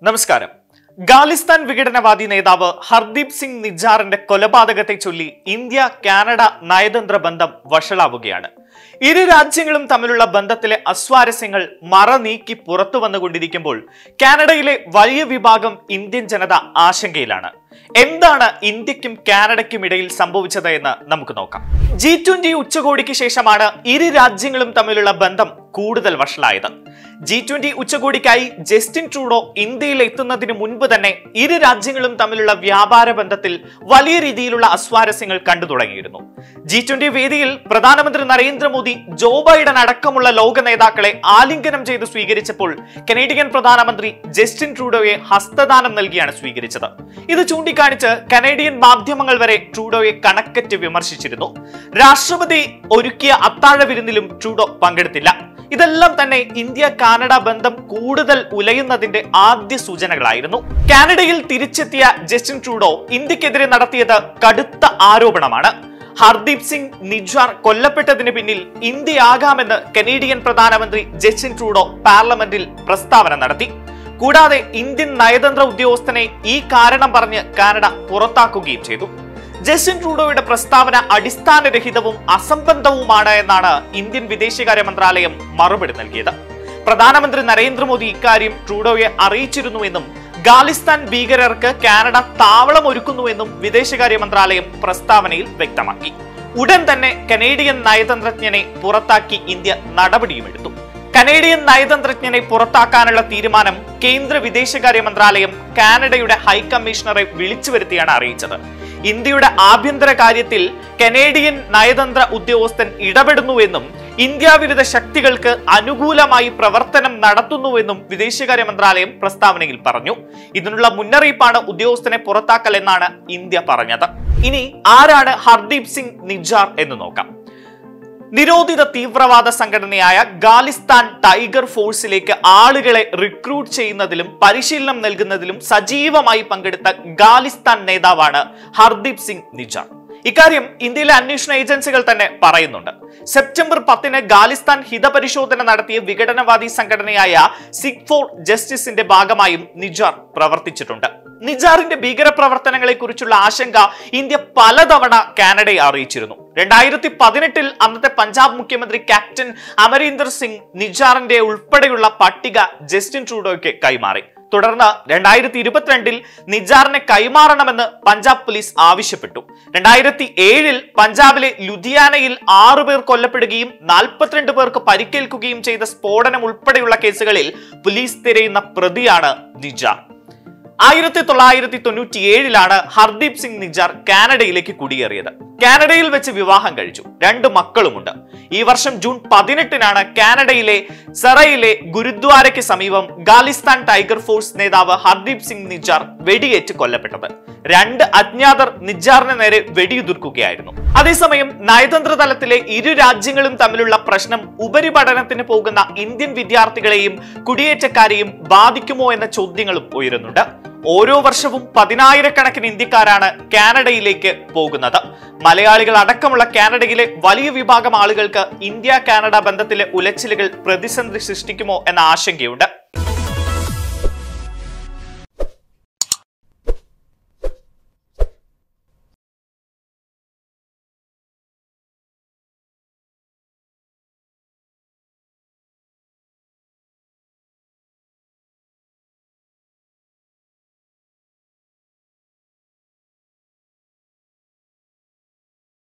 നമസ്കാരം ഖാലിസ്ഥാൻ വിഘടനവാദി നേതാവ് ഹർദീപ് സിംഗ് നിജാറിന്റെ കൊലപാതകത്തെ ചൊല്ലി ഇന്ത്യ കാനഡ നയതന്ത്ര ബന്ധം വഷളാവുകയാണ് ഇരു രാജ്യങ്ങളും തമ്മിലുള്ള ബന്ധത്തിലെ അസ്വാരസ്യങ്ങൾ മറ നീക്കി പുറത്തു വന്നുകൊണ്ടിരിക്കുമ്പോൾ കാനഡയിലെ വലിയ വിഭാഗം ഇന്ത്യൻ ജനത ആശങ്കയിലാണ് എന്താണ് ഇന്ത്യക്കും കാനഡയ്ക്കും ഇടയിൽ സംഭവിച്ചത് എന്ന് നമുക്ക് നോക്കാം ജി ട്വന്റി ഉച്ചകോടിക്ക് ശേഷമാണ് ഇരു രാജ്യങ്ങളും തമ്മിലുള്ള ബന്ധം കൂടുതൽ വഷളായത് ജി ട്വന്റി ഉച്ചകോടിക്കായി ജസ്റ്റിൻ ട്രൂഡോ ഇന്ത്യയിൽ എത്തുന്നതിന് മുൻപ് തന്നെ ഇരു രാജ്യങ്ങളും തമ്മിലുള്ള വ്യാപാര ബന്ധത്തിൽ വലിയ രീതിയിലുള്ള അസ്വാരസ്യങ്ങൾ കണ്ടു തുടങ്ങിയിരുന്നു ജി ട്വന്റി വേദിയിൽ പ്രധാനമന്ത്രി നരേന്ദ്രമോദി ജോ ബൈഡൻ അടക്കമുള്ള ലോക നേതാക്കളെ ആലിംഗനം ചെയ്ത് സ്വീകരിച്ചപ്പോൾ കനേഡിയൻ പ്രധാനമന്ത്രി ജസ്റ്റിൻ ട്രൂഡോയെ ഹസ്തദാനം നൽകിയാണ് സ്വീകരിച്ചത് ഇത് ചൂണ്ടിക്കാണിച്ച് കനേഡിയൻ മാധ്യമങ്ങൾ വരെ ട്രൂഡോയെ കണക്കറ്റ് വിമർശിച്ചിരുന്നു രാഷ്ട്രപതി ഒരുക്കിയ അത്താഴ വിരുന്നിലും ട്രൂഡോ പങ്കെടുത്തില്ല ഇതെല്ലാം തന്നെ ഇന്ത്യ കാനഡ ബന്ധം കൂടുതൽ ഉലയുന്നതിന്റെ ആദ്യ സൂചനകളായിരുന്നു കാനഡയിൽ തിരിച്ചെത്തിയ ജസ്റ്റിൻ ട്രൂഡോ ഇന്ത്യക്കെതിരെ നടത്തിയത് കടുത്ത ആരോപണമാണ് ഹർദീപ് സിംഗ് നിജ്വാർ കൊല്ലപ്പെട്ടതിന് പിന്നിൽ ഇന്ത്യയാകാമെന്ന് കനേഡിയൻ പ്രധാനമന്ത്രി ജസ്റ്റിൻ ട്രൂഡോ പാർലമെന്റിൽ പ്രസ്താവന നടത്തി കൂടാതെ ഇന്ത്യൻ നയതന്ത്ര ഉദ്യോഗസ്ഥനെ ഈ കാരണം പറഞ്ഞ് കാനഡ പുറത്താക്കുകയും ചെയ്തു ജസ്റ്റിൻ ട്രൂഡോയുടെ പ്രസ്താവന അടിസ്ഥാനരഹിതവും അസംബന്ധവുമാണ് എന്നാണ് ഇന്ത്യൻ വിദേശകാര്യ മന്ത്രാലയം മറുപടി നൽകിയത് പ്രധാനമന്ത്രി നരേന്ദ്രമോദി ഇക്കാര്യം ട്രൂഡോയെ അറിയിച്ചിരുന്നുവെന്നും ഖാലിസ്ഥാൻ ഭീകരർക്ക് കാനഡ താവളം ഒരുക്കുന്നുവെന്നും വിദേശകാര്യ മന്ത്രാലയം പ്രസ്താവനയിൽ വ്യക്തമാക്കി ഉടൻ തന്നെ കനേഡിയൻ നയതന്ത്രജ്ഞനെ പുറത്താക്കി ഇന്ത്യ നടപടിയുമെടുത്തു കനേഡിയൻ നയതന്ത്രജ്ഞനെ പുറത്താക്കാനുള്ള തീരുമാനം കേന്ദ്ര വിദേശകാര്യ മന്ത്രാലയം കാനഡയുടെ ഹൈക്കമ്മീഷണറെ വിളിച്ചു വരുത്തിയാണ് അറിയിച്ചത് ഇന്ത്യയുടെ ആഭ്യന്തര കാര്യത്തിൽ കനേഡിയൻ നയതന്ത്ര ഉദ്യോഗസ്ഥൻ ഇടപെടുന്നുവെന്നും ഇന്ത്യ വിരുദ്ധ ശക്തികൾക്ക് അനുകൂലമായി പ്രവർത്തനം നടത്തുന്നുവെന്നും വിദേശകാര്യ മന്ത്രാലയം പ്രസ്താവനയിൽ പറഞ്ഞു ഇതിനുള്ള മുന്നറിയിപ്പാണ് ഉദ്യോഗസ്ഥനെ പുറത്താക്കൽ എന്നാണ് ഇന്ത്യ പറഞ്ഞത് ഇനി ആരാണ് ഹർദീപ് സിംഗ് നിജാർ എന്ന് നോക്കാം നിരോധിത തീവ്രവാദ സംഘടനയായ ഖാലിസ്ഥാൻ ടൈഗർ ഫോഴ്സിലേക്ക് ആളുകളെ റിക്രൂട്ട് ചെയ്യുന്നതിലും പരിശീലനം നൽകുന്നതിലും സജീവമായി പങ്കെടുത്ത ഖാലിസ്ഥാൻ നേതാവാണ് ഹർദീപ് സിംഗ് നിജാർ ഇക്കാര്യം ഇന്ത്യയിലെ അന്വേഷണ ഏജൻസികൾ തന്നെ പറയുന്നുണ്ട് സെപ്റ്റംബർ പത്തിന് ഖാലിസ്ഥാൻ ഹിതപരിശോധന നടത്തിയ വിഘടനവാദി സംഘടനയായ സിഖ് ഫോർ ജസ്റ്റിസിന്റെ ഭാഗമായും നിജാർ പ്രവർത്തിച്ചിട്ടുണ്ട് നിജാറിന്റെ ഭീകരപ്രവർത്തനങ്ങളെ കുറിച്ചുള്ള ആശങ്ക ഇന്ത്യ പലതവണ കാനഡയെ അറിയിച്ചിരുന്നു രണ്ടായിരത്തി പതിനെട്ടിൽ അന്നത്തെ പഞ്ചാബ് മുഖ്യമന്ത്രി ക്യാപ്റ്റൻ അമരീന്ദർ സിംഗ് നിജാറിന്റെ ഉൾപ്പെടെയുള്ള പട്ടിക ജസ്റ്റിൻ ട്രൂഡോയ്ക്ക് കൈമാറി തുടർന്ന് രണ്ടായിരത്തി ഇരുപത്തിരണ്ടിൽ നിജാറിനെ കൈമാറണമെന്ന് പഞ്ചാബ് പോലീസ് ആവശ്യപ്പെട്ടു രണ്ടായിരത്തി ഏഴിൽ പഞ്ചാബിലെ ലുധിയാനയിൽ ആറു പേർ കൊല്ലപ്പെടുകയും നാൽപ്പത്തിരണ്ട് പേർക്ക് പരിക്കേൽക്കുകയും ചെയ്ത സ്ഫോടനം ഉൾപ്പെടെയുള്ള കേസുകളിൽ പോലീസ് തിരയുന്ന പ്രതിയാണ് നിജാർ ആയിരത്തി തൊള്ളായിരത്തി തൊണ്ണൂറ്റി ഏഴിലാണ് ഹർദീപ് സിംഗ് നിജാർ കാനഡയിലേക്ക് കുടിയേറിയത് കാനഡയിൽ വെച്ച് വിവാഹം കഴിച്ചു രണ്ട് മക്കളുമുണ്ട് ഈ വർഷം ജൂൺ പതിനെട്ടിനാണ് കാനഡയിലെ സെറയിലെ ഗുരുദ്വാരയ്ക്ക് സമീപം ഖാലിസ്ഥാൻ ടൈഗർ ഫോഴ്സ് നേതാവ് ഹർദീപ് സിംഗ് നിജാർ വെടിയേറ്റ് കൊല്ലപ്പെട്ടത് രണ്ട് അജ്ഞാതർ നിജാറിന് നേരെ വെടിയുതിർക്കുകയായിരുന്നു അതേസമയം നയതന്ത്ര തലത്തിലെ ഇരു രാജ്യങ്ങളും തമ്മിലുള്ള പ്രശ്നം ഉപരിപഠനത്തിന് പോകുന്ന ഇന്ത്യൻ വിദ്യാർത്ഥികളെയും കുടിയേറ്റക്കാരെയും ബാധിക്കുമോ എന്ന ചോദ്യങ്ങളും ഉയരുന്നുണ്ട് ഓരോ വർഷവും പതിനായിരക്കണക്കിന് ഇന്ത്യക്കാരാണ് കാനഡയിലേക്ക് പോകുന്നത് മലയാളികൾ അടക്കമുള്ള കാനഡയിലെ വലിയ വിഭാഗം ആളുകൾക്ക് ഇന്ത്യ കാനഡ ബന്ധത്തിലെ ഉലച്ചിലുകൾ പ്രതിസന്ധി സൃഷ്ടിക്കുമോ എന്ന ആശങ്കയുണ്ട്